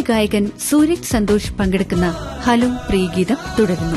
ഗായകൻ സൂരജ് സന്തോഷ് പങ്കെടുക്കുന്ന ഹലോ പ്രിയഗീതം തുടരുന്നു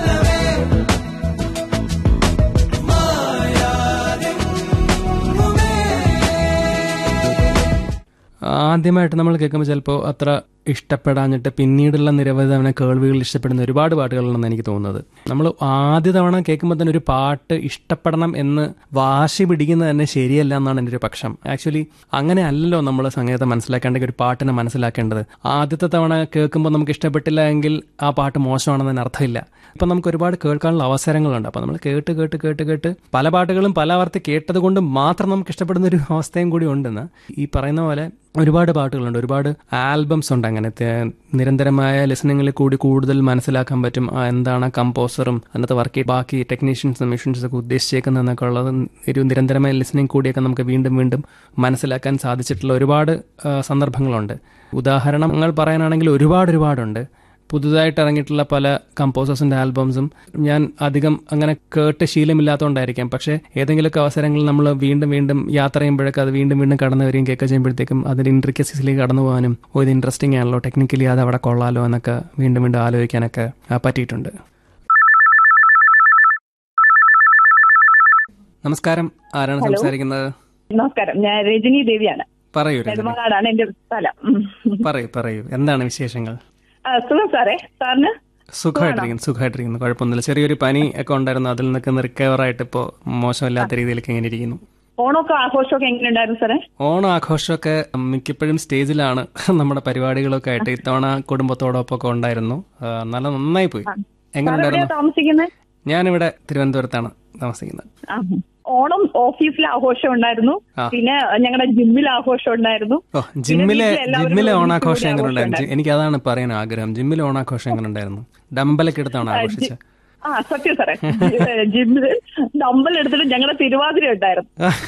ആദ്യമായിട്ട് നമ്മൾ കേൾക്കുമ്പോൾ ചിലപ്പോൾ അത്ര ഇഷ്ടപ്പെടാഞ്ഞിട്ട് പിന്നീടുള്ള നിരവധി തവണ കേൾവികൾ ഇഷ്ടപ്പെടുന്ന ഒരുപാട് പാട്ടുകളുണ്ടെന്ന് എനിക്ക് തോന്നുന്നത് നമ്മൾ ആദ്യ തവണ കേൾക്കുമ്പോൾ തന്നെ ഒരു പാട്ട് ഇഷ്ടപ്പെടണം എന്ന് വാശി പിടിക്കുന്നത് തന്നെ ശരിയല്ല എന്നാണ് എൻ്റെ ഒരു പക്ഷം ആക്ച്വലി അങ്ങനെ അല്ലല്ലോ നമ്മൾ സംഗീതം മനസ്സിലാക്കേണ്ടെങ്കിൽ ഒരു പാട്ടിനെ മനസ്സിലാക്കേണ്ടത് ആദ്യത്തെ തവണ കേൾക്കുമ്പോൾ നമുക്ക് ഇഷ്ടപ്പെട്ടില്ല എങ്കിൽ ആ പാട്ട് മോശമാണെന്നതിന് അർത്ഥമില്ല ഇപ്പം നമുക്ക് ഒരുപാട് കേൾക്കാനുള്ള അവസരങ്ങളുണ്ട് അപ്പം നമ്മൾ കേട്ട് കേട്ട് കേട്ട് കേട്ട് പല പാട്ടുകളും പല ആവർത്തി കേട്ടത് കൊണ്ട് മാത്രം നമുക്ക് ഇഷ്ടപ്പെടുന്ന ഒരു അവസ്ഥയും കൂടി ഉണ്ടെന്ന് ഈ പറയുന്ന പോലെ ഒരുപാട് പാട്ടുകളുണ്ട് ഒരുപാട് ആൽബംസ് ഉണ്ട് അങ്ങനത്തെ നിരന്തരമായ ലിസണിങ്ങിൽ കൂടി കൂടുതൽ മനസ്സിലാക്കാൻ പറ്റും ആ എന്താണ് കമ്പോസറും അന്നത്തെ വർക്ക് ബാക്കി ടെക്നീഷ്യൻസും മെഷീൻസും ഒക്കെ ഉദ്ദേശിച്ചേക്കുന്നതെന്നൊക്കെ ഉള്ളത് ഒരു നിരന്തരമായ ലിസണിങ് കൂടിയൊക്കെ നമുക്ക് വീണ്ടും വീണ്ടും മനസ്സിലാക്കാൻ സാധിച്ചിട്ടുള്ള ഒരുപാട് ആ, സന്ദർഭങ്ങളുണ്ട് ഉദാഹരണങ്ങൾ പറയാനാണെങ്കിൽ ഒരുപാട് ഒരുപാടുണ്ട് പുതുതായിട്ട് ഇറങ്ങിയിട്ടുള്ള പല കമ്പോസേഴ്സിന്റെ ആൽബംസും ഞാൻ അധികം അങ്ങനെ കേട്ട് ശീലമില്ലാത്തതുകൊണ്ടായിരിക്കാം പക്ഷേ ഏതെങ്കിലുമൊക്കെ അവസരങ്ങളിൽ നമ്മൾ വീണ്ടും വീണ്ടും യാത്ര ചെയ്യുമ്പോഴൊക്കെ അത് വീണ്ടും വീണ്ടും കടന്നു വരികയും കേൾക്കുക ചെയ്യുമ്പോഴത്തേക്കും അതിന്റെ ഇൻട്രിക്കസിലേക്ക് കടന്നു പോകാനും ഓ ഇത് ഇൻട്രസ്റ്റിംഗ് ആണല്ലോ ടെക്നിക്കലി അത് അവിടെ കൊള്ളാലോ എന്നൊക്കെ വീണ്ടും വീണ്ടും ആലോചിക്കാനൊക്കെ ആ, പറ്റിയിട്ടുണ്ട് നമസ്കാരം ആരാണ് സംസാരിക്കുന്നത് നമസ്കാരം ഞാൻ രജനി ദേവിയാണ് പറയൂ രജനി. നെടുമങ്ങാടാണ് എന്റെ സ്ഥലം ഉം. പറയൂ പറയൂ എന്താണ് വിശേഷങ്ങൾ ആ, സുഖം സാറേ സാറിന് സുഖമായിട്ടിരിക്കുന്നു സുഖമായിട്ടിരിക്കുന്നു കുഴപ്പമൊന്നുമില്ല ചെറിയൊരു പനി ഒക്കെ ഉണ്ടായിരുന്നു അതിൽ നിന്നൊക്കെ ഒന്ന് റിക്കവർ ആയിട്ട് ഇപ്പോൾ മോശമില്ലാത്ത രീതിയിലേക്ക് ഇങ്ങനെ ഇരിക്കുന്നു ഓണമൊക്കെ ആഘോഷമൊക്കെ എങ്ങനെ ഉണ്ടായിരുന്നു സാറേ ഓണം ആഘോഷമൊക്കെ മിക്കപ്പോഴും സ്റ്റേജിലാണ് നമ്മുടെ പരിപാടികളൊക്കെ ആയിട്ട് ഇത്തവണ കുടുംബത്തോടൊപ്പം ഒക്കെ ഉണ്ടായിരുന്നു ആ, നല്ല നന്നായി പോയി എങ്ങനെ സാർ എവിടെയാ ഉണ്ടായിരുന്നു താമസിക്കുന്നത് ഞാനിവിടെ തിരുവനന്തപുരത്താണ് താമസിക്കുന്നത് ആ. ഓണം ഓഫീസിൽ ആഘോഷം ഉണ്ടായിരുന്നു ആ. പിന്നെ ഞങ്ങളുടെ ജിമ്മിൽ ആഘോഷം ഉണ്ടായിരുന്നു ഓ ജിമ്മിലെ വീട്ടിൽ എല്ലാവരും ജിമ്മിലെ ഒരുമിച്ച് ഓണാഘോഷം കൂടി എങ്ങനെ ആഘോഷം ഉണ്ടായിരുന്നു എനിക്ക് അതാണ് പറയാൻ ആഗ്രഹം ജിമ്മിലെ ഓണാഘോഷം എങ്ങനെ ഉണ്ടായിരുന്നു ഡമ്പലൊക്കെ എടുത്താണ് ആഘോഷിച്ചത് ആ സത്യം സാറേ ജിമ്മിൽ ഡമ്പൽ എടുത്തിട്ട് ഞങ്ങളുടെ തിരുവാതിര ഉണ്ടായിരുന്നു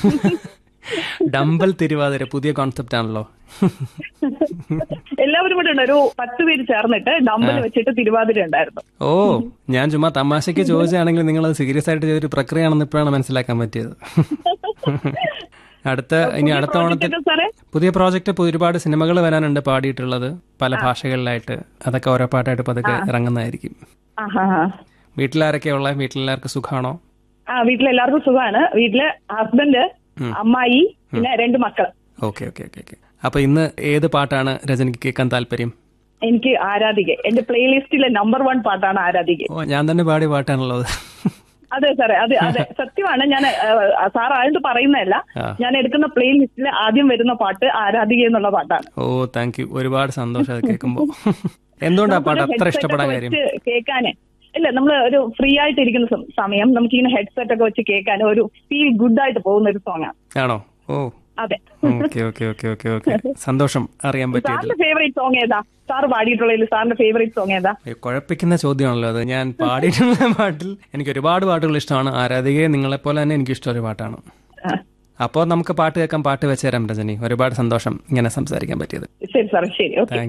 ഡമ്പൽ തിരുവാതിര പുതിയ കോൺസെപ്റ്റ് ആണല്ലോ എല്ലാവരും കൂടെ ഉണ്ട് ഒരു പത്ത് പേര് ചേർന്നിട്ട് ഡമ്പൽ വെച്ചിട്ട് തിരുവാതിര ഉണ്ടായിരുന്നു ഓ ഞാൻ ചുമ്മാ തമാശയ്ക്ക് ചോദിച്ചാണെങ്കിൽ നിങ്ങൾ അത് സീരിയസ് ആയിട്ട് ചെയ്തൊരു പ്രക്രിയയാണെന്ന് ഇപ്പോഴാണ് മനസ്സിലാക്കാൻ പറ്റിയത് അടുത്ത ഇനി അടുത്ത ഓണത്തിൽ project ഒക്കെ സാറേ പുതിയ പ്രോജക്റ്റ് ഒരുപാട് സിനിമകൾ വരാനുണ്ട് പാടിയിട്ടുള്ളത് പല ഭാഷകളിലായിട്ട് അതൊക്കെ ഓരോ പാട്ടായിട്ട് പതുക്കെ ഇറങ്ങുന്നതായിരിക്കും ആഹാ വീട്ടിലാരൊക്കെയാ ഉള്ളത് വീട്ടിലെല്ലാവർക്കും സുഖമാണോ ആ വീട്ടിലെല്ലാവർക്കും സുഖമാണ് വീട്ടില് ഹസ്ബൻഡ് അമ്മായി പിന്നെ രണ്ട് മക്കൾ ഓക്കെ ഓക്കെ ഓക്കെ ഓക്കെ അപ്പൊ ഇന്ന് ഏത് പാട്ടാണ് രജനിക്ക് കേൾക്കാൻ താല്പര്യം എനിക്ക് ആരാധിക എന്റെ പ്ലേലിസ്റ്റിലെ നമ്പർ വൺ പാട്ടാണ് ആരാധിക ഓ ഞാൻ തന്നെ പാടിയ പാട്ടാണല്ലോ അത് അതെ സാറേ അതെ അതെ സത്യമാണ് ഞാൻ സാർ ആയത് പറയുന്നതല്ല ആ. ഞാൻ എടുക്കുന്ന പ്ലേലിസ്റ്റിൽ ആദ്യം വരുന്ന പാട്ട് ആരാധിക എന്നുള്ള പാട്ടാണ് ഓ താങ്ക് യു ഒരുപാട് സന്തോഷം അത് കേൾക്കുമ്പോ എന്തുകൊണ്ടാ പാട്ട് അത്ര headset ഇഷ്ടപ്പെടാൻ ഒക്കെ കാര്യം വെച്ച് കേൾക്കാന് ഇല്ല നമ്മൾ ഒരു ഫ്രീ ആയിട്ട് ഇരിക്കുന്ന സം- സമയം നമുക്ക് ഇങ്ങനെ ഹെഡ്സെറ്റ് ഒക്കെ വെച്ച് കേൾക്കാൻ ഒരു ഫീൽ ഗുഡ് ആയിട്ട് പോകുന്ന ഒരു സോങ് ആണ് ആണോ ഓ അതെ okay okay okay okay okay സന്തോഷം അറിയാൻ പറ്റിയതിൽ സാറിന്റെ ഫേവറേറ്റ് സോങ് ഏതാ സാർ പാടിയിട്ടുള്ളതിൽ സാറിന്റെ ഫേവറേറ്റ് സോങ് ഏതാ അയ്യോ, കുഴപ്പിക്കുന്ന ചോദ്യമാണല്ലോ അത് ഞാൻ പാടിയിട്ടുള്ള പാട്ടിൽ എനിക്ക് ഒരുപാട് പാട്ടുകൾ ഇഷ്ടമാണ് ആരാധികയെ നിങ്ങളെപ്പോലെ തന്നെ എനിക്ക് ഇഷ്ടമൊരു പാട്ടാണ് ആ, അപ്പോൾ നമുക്ക് പാട്ട് കേൾക്കാൻ പാട്ട് വെച്ചുതരാം രജനി ഒരുപാട് സന്തോഷം ഇങ്ങനെ സംസാരിക്കാൻ പറ്റിയത് ശരി സാറേ ശരി ഓക്കെ താങ്ക്